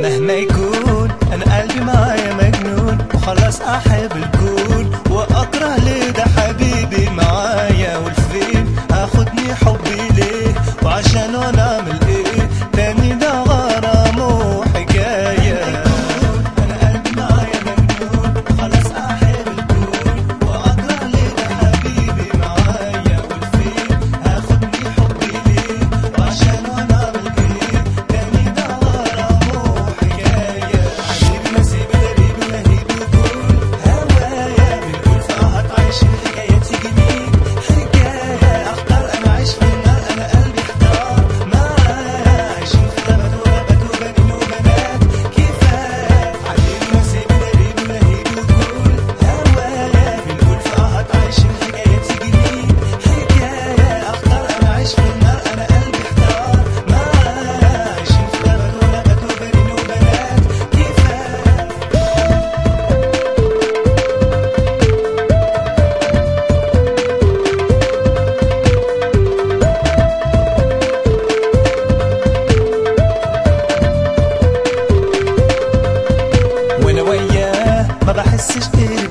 مهما يكون انا قلبي معايا مجنون وخلاص احب الكون واكره ليه ده حبيبي معايا والفين هاخدني حبي ليه وعشان انا اعمل ايه تاني ده غرام وحكايه انا قلبي معايا مجنون وخلاص احب الكون واكره ليه ده حبيبي معايا والفين هاخدني حبي ليه وعشان انا اعمل ايه تاني ده غرام وحكايه حبيبي نسيبي غريب ولهيب وكون هوايا بنقول في قهر عايش الحكايه تجيني حكايه اختار انا عايش في النار انا قلبي احتار معايا عايشين في غابات وغابات وبنين وبنات كفايه حبيبي نسيبي غريب ولهيب وكون هوايا بنقول في قهر عايش الحكايه تجيني حكايه اختار انا عايش في النار انا قلبي احتار معايا عايشين في غابات وغابات وبنين وبنات كفايه وانا وياه ما بحسش غير